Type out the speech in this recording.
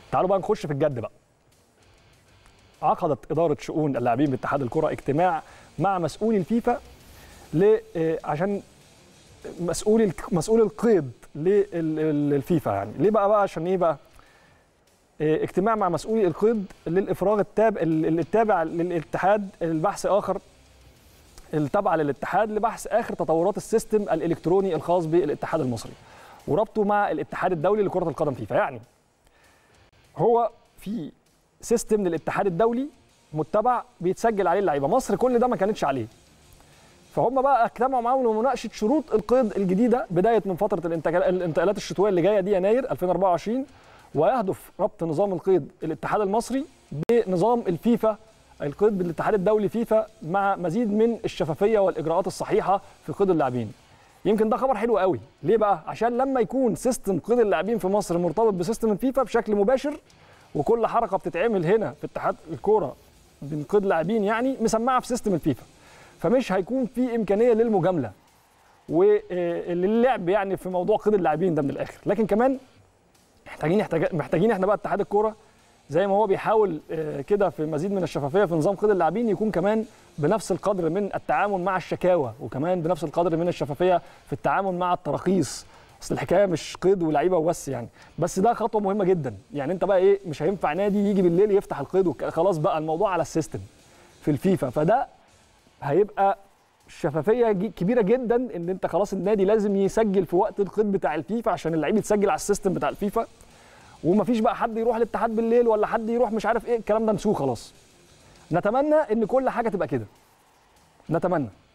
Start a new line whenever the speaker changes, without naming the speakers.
تعالوا بقى نخش في الجد بقى عقدت اداره شؤون اللاعبين باتحاد الكره اجتماع مع مسؤولي الفيفا ل آه، عشان مسؤول الك- مسؤول القيد للفيفا يعني ليه بقى بقى عشان ايه بقى آه، اجتماع مع مسؤولي القيد للافراغ التابع التابع للاتحاد البحث اخر التابعه للاتحاد لبحث اخر تطورات السيستم الالكتروني الخاص بالاتحاد المصري وربطه مع الاتحاد الدولي لكره القدم فيفا يعني هو في سيستم للاتحاد الدولي متبع بيتسجل عليه اللعيبه مصر كل ده ما كانتش عليه فهم بقى اجتمعوا معاهم لمناقشه شروط القيد الجديده بدايه من فتره الانتقال- الانتقالات الشتويه اللي جايه دي يناير 2024 ويهدف ربط نظام القيد الاتحاد المصري بنظام الفيفا القيد بالاتحاد الدولي فيفا مع مزيد من الشفافيه والاجراءات الصحيحه في قيد اللاعبين يمكن ده خبر حلو قوي ليه بقى عشان لما يكون سيستم قيد اللاعبين في مصر مرتبط بسيستم الفيفا بشكل مباشر وكل حركه بتتعمل هنا في اتحاد الكوره بنقيد لاعبين يعني مسمعه في سيستم الفيفا فمش هيكون في امكانيه للمجامله وللعب يعني في موضوع قيد اللاعبين ده من الاخر لكن كمان محتاجين احتاج- محتاجين احنا بقى اتحاد الكوره زي ما هو بيحاول آه، كده في مزيد من الشفافيه في نظام قيد اللاعبين يكون كمان بنفس القدر من التعامل مع الشكاوى وكمان بنفس القدر من الشفافيه في التعامل مع التراخيص اصل الحكايه مش قيد ولاعيبه وبس يعني بس ده خطوه مهمه جدا يعني انت بقى ايه مش هينفع نادي يجي بالليل يفتح القيد وك- خلاص بقى الموضوع على السيستم في الفيفا فده هيبقى شفافيه جي- كبيره جدا ان انت خلاص النادي لازم يسجل في وقت القيد بتاع الفيفا عشان اللعيب يتسجل على السيستم بتاع الفيفا ومفيش بقى حد يروح الاتحاد بالليل ولا حد يروح مش عارف ايه الكلام ده نسوه خلاص نتمنى ان كل حاجه تبقى كده نتمنى